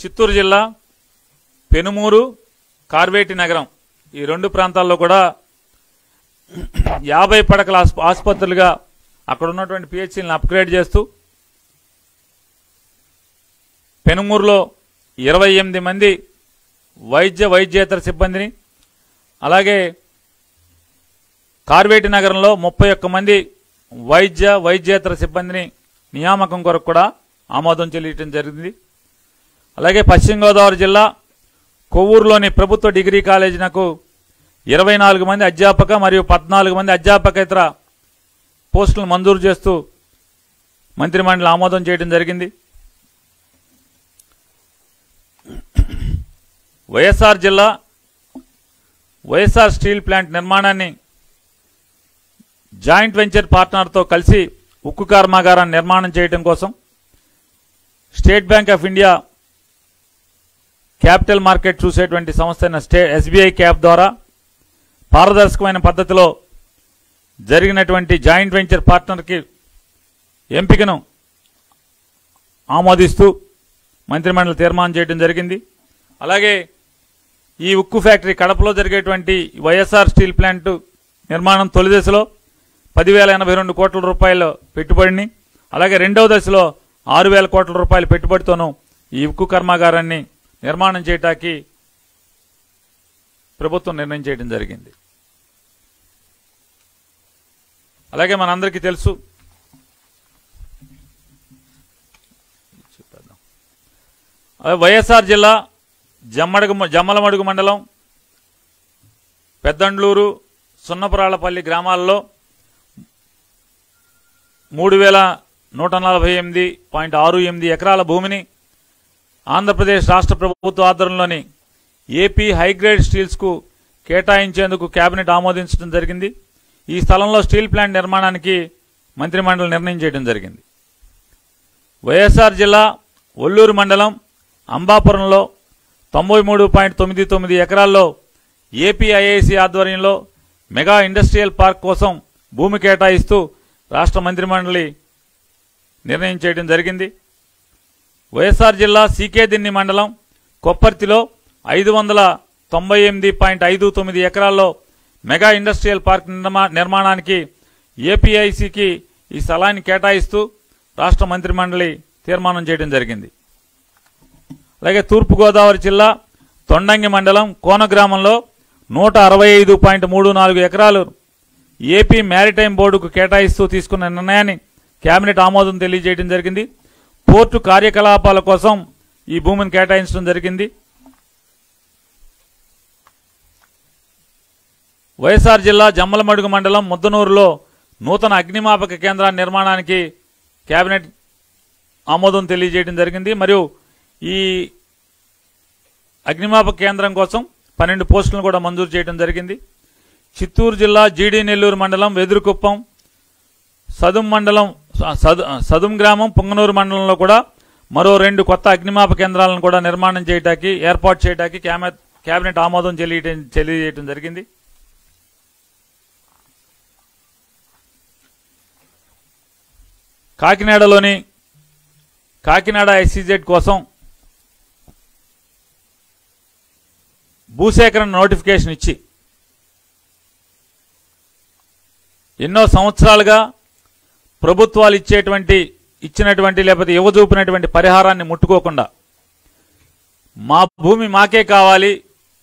చిత్తూరు జిల్లా పెనుమూరు కార్వేటి నగరం ఈ రెండు ప్రాంతాల్లో కూడా యాభై పడకల ఆస్ప- ఆసుపత్రులుగా అక్కడ ఉన్నటువంటి పిహెచ్సిలను అప్గ్రేడ్ చేస్తూ పెనుమూరులో ఇరవై ఎనిమిది మంది వైద్య వైద్యేతర సిబ్బందిని అలాగే కార్వేటి నగరంలో ముప్పై ఒక్క మంది వైద్య వైద్యేతర సిబ్బందిని నియామకం కొరకు కూడా ఆమోదం చెల్లించడం జరిగింది అలాగే పశ్చిమ గోదావరి జిల్లా కొవ్వూరులోని ప్రభుత్వ డిగ్రీ కాలేజీనకు ఇరవై నాలుగు మంది అధ్యాపక మరియు పద్నాలుగు మంది అధ్యాపకేతర పోస్టులను మంజూరు చేస్తూ మంత్రిమండలి ఆమోదం చేయడం జరిగింది వైఎస్ఆర్ జిల్లా వైఎస్ఆర్ స్టీల్ ప్లాంట్ నిర్మాణాన్ని జాయింట్ వెంచర్ పార్ట్నర్తో కలిసి ఉక్కు కర్మాగారాన్ని నిర్మాణం చేయడం కోసం State Bank of India capital market చూసేటువంటి సంస్థ అయిన స్టే ఎస్బీఐ క్యాప్ ద్వారా పారదర్శకమైన పద్ధతిలో జరిగినటువంటి జాయింట్ వెంచర్ పార్ట్నర్కి ఎంపికను ఆమోదిస్తూ మంత్రిమండలి తీర్మానం చేయడం జరిగింది అలాగే ఈ ఉక్కు ఫ్యాక్టరీ కడపలో జరిగేటువంటి వైఎస్ఆర్ స్టీల్ ప్లాంట్ నిర్మాణం తొలి దశలో పదివేల ఎనభై రెండు కోట్ల రూపాయల పెట్టుబడిని అలాగే రెండవ దశలో ఆరు వేల కోట్ల రూపాయల పెట్టుబడితోనూ ఈ ఉక్కు కర్మాగారాన్ని నిర్మాణం చేయటానికి ప్రభుత్వం నిర్ణయం చేయడం జరిగింది అలాగే మనందరికీ తెలుసు చెప్పేద్దాం. అలాగే వైఎస్ఆర్ జిల్లా జమ్మడుగు జమ్మలమడుగు మండలం పెద్దండ్లూరు సున్నపురాళ్లపల్లి గ్రామాల్లో మూడు వేల నూట నలభై ఎనిమిది పాయింట్ ఆరు ఎనిమిది ఎకరాల భూమిని ఆంధ్రప్రదేశ్ రాష్ట్ర ప్రభుత్వ ఆధ్వర్యంలోని ఏపీ హైగ్రేడ్ స్టీల్స్కు కేటాయించేందుకు కేబినెట్ ఆమోదించడం జరిగింది ఈ స్థలంలో స్టీల్ ప్లాంట్ నిర్మాణానికి మంత్రిమండలి నిర్ణయం చేయడం జరిగింది వైఎస్ఆర్ జిల్లా ఒల్లూరు మండలం అంబాపురంలో తొంభై మూడు పాయింట్ తొమ్మిది తొమ్మిది ఎకరాల్లో ఏపీఐఐసి ఆధ్వర్యంలో మెగా ఇండస్ట్రియల్ పార్క్ కోసం భూమి కేటాయిస్తూ రాష్ట్ర మంత్రిమండలి నిర్ణయం చేయడం జరిగింది వైఎస్ఆర్ జిల్లా సీకేదిన్ని మండలం కొప్పర్తిలో ఐదు వందల తొంభై ఎనిమిది పాయింట్ ఐదు తొమ్మిది ఎకరాల్లో మెగా ఇండస్ట్రియల్ పార్క్ నిర్మా- నిర్మాణానికి ఏపీఐసికి ఈ స్థలాన్ని కేటాయిస్తూ రాష్ట్ర మంత్రిమండలి తీర్మానం చేయడం జరిగింది అలాగే తూర్పుగోదావరి జిల్లా తొండంగి మండలం కోన గ్రామంలో నూట అరవై ఐదు పాయింట్ మూడు నాలుగు ఎకరాలు ఏపీ మ్యారిటైమ్ బోర్డుకు కేటాయిస్తూ తీసుకున్న నిర్ణయాన్ని కేబినెట్ ఆమోదం తెలియజేయడం జరిగింది పోర్టు కార్యకలాపాల కోసం ఈ భూమిని కేటాయించడం జరిగింది వైఎస్ఆర్ జిల్లా జమ్మలమడుగు మండలం ముద్దనూరులో నూతన అగ్నిమాపక కేంద్రాన్ని నిర్మాణానికి కేబినెట్ ఆమోదం తెలియజేయడం జరిగింది మరియు ఈ అగ్నిమాపక కేంద్రం కోసం పన్నెండు పోస్టులను కూడా మంజూరు చేయడం జరిగింది చిత్తూరు జిల్లా జీడి నెల్లూరు మండలం వెదురుకుప్పం సదుం మండలం సదు సదుం గ్రామం పొంగనూరు మండలంలో కూడా మరో రెండు కొత్త అగ్నిమాపక కేంద్రాలను కూడా నిర్మాణం చేయడానికి ఏర్పాటు చేయడానికి క్యాబినెట్ కేబినెట్ ఆమోదం తెలియటం తెలియజేయడం జరిగింది కాకినాడలోని కాకినాడ ఎస్సీజెడ్ కోసం భూసేకరణ నోటిఫికేషన్ ఇచ్చి ఎన్నో సంవత్సరాలుగా ప్రభుత్వాలు ఇచ్చేటువంటి ఇచ్చినటువంటి లేకపోతే ఇవ్వజూపినటువంటి పరిహారాన్ని ముట్టుకోకుండా మా భూమి మాకే కావాలి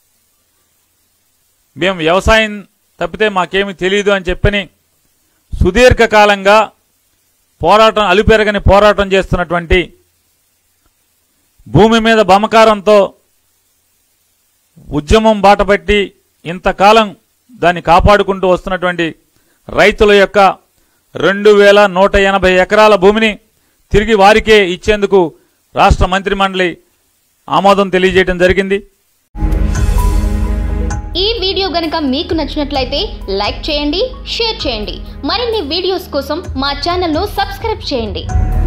మేము వ్యవసాయం తప్పితే మాకేమీ తెలియదు అని చెప్పని సుదీర్ఘకాలంగా పోరాటం అలుపెరగని పోరాటం చేస్తున్నటువంటి భూమి మీద బమకారంతో ఉద్యమం బాటపట్టి ఇంతకాలం దాన్ని కాపాడుకుంటూ వస్తున్నటువంటి రైతుల యొక్క రెండు వేల నూట ఎనభై ఎకరాల భూమిని తిరిగి వారికే ఇచ్చేందుకు రాష్ట్ర మంత్రిమండలి ఆమోదం తెలియజేయడం జరిగింది ఈ వీడియో గనుక మీకు నచ్చినట్లయితే లైక్ చేయండి షేర్ చేయండి మరిన్ని వీడియోస్ కోసం మా ఛానల్ను సబ్స్క్రైబ్ చేయండి